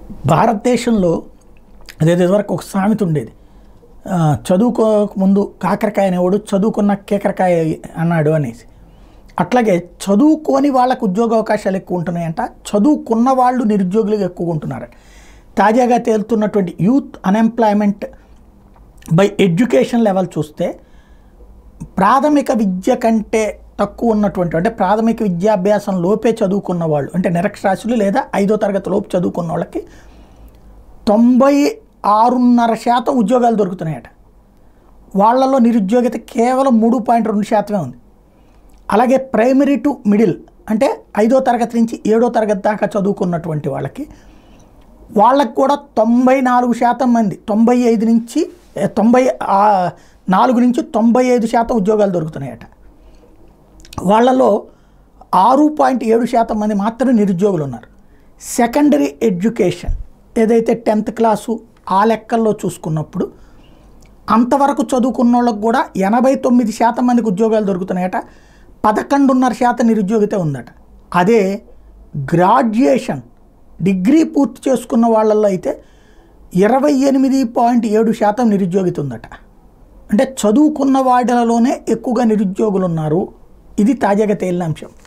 భారతదేశంలో అదేదో ఇదివరకు ఒక సామెత ఉండేది ఆ, చదువుకోక ముందు కాకరకాయ అనేవాడు చదువుకున్న కేకరకాయ అన్నాడు అనేసి అట్లాగే చదువుకోని వాళ్ళకు ఉద్యోగ అవకాశాలు ఎక్కువ ఉంటున్నాయంట చదువుకున్న వాళ్ళు నిరుద్యోగులుగా ఎక్కువ ఉంటున్నారట తాజాగా తేలుతున్నటువంటి youth unemployment by education level చూస్తే ప్రాథమిక విద్య కంటే తక్కువ ఉన్నటువంటి అంటే ప్రాథమిక విద్యాభ్యాసం లోపే చదువుకున్న వాళ్ళు అంటే నిరక్షరాస్యులు లేదా ఐదో తరగతి లోపు చదువుకున్న వాళ్ళకి తొంభై ఆరున్నర శాతం ఉద్యోగాలు దొరుకుతున్నాయట వాళ్ళలో నిరుద్యోగిత కేవలం మూడు పాయింట్ రెండు శాతమే ఉంది అలాగే ప్రైమరీ టు మిడిల్ అంటే ఐదో తరగతి నుంచి ఏడో తరగతి దాకా చదువుకున్నటువంటి వాళ్ళకి వాళ్ళకు కూడా తొంభై నాలుగు శాతం మంది తొంభై ఐదు నుంచి ఏ, తొంభై ఆ, నాలుగు నుంచి తొంభై ఐదు శాతం ఉద్యోగాలు దొరుకుతున్నాయట వాళ్ళలో ఆరు పాయింట్ ఏడు శాతం మంది మాత్రమే నిరుద్యోగులు ఉన్నారు సెకండరీ ఎడ్యుకేషన్ ఏదైతే టెన్త్ క్లాసు ఆ లెక్కల్లో చూసుకున్నప్పుడు అంతవరకు చదువుకున్న వాళ్ళకు కూడా ఎనభై తొమ్మిది శాతం మందికి ఉద్యోగాలు దొరుకుతున్నాయట పదకొండున్నర శాతం నిరుద్యోగిత ఉందట అదే గ్రాడ్యుయేషన్ డిగ్రీ పూర్తి చేసుకున్న వాళ్ళల్లో అయితే ఇరవై ఎనిమిది పాయింట్ ఏడు శాతం నిరుద్యోగిత ఉందట అంటే చదువుకున్న వాటిలలోనే ఎక్కువగా నిరుద్యోగులు ఉన్నారు ఇది తాజాగా తేలిన అంశం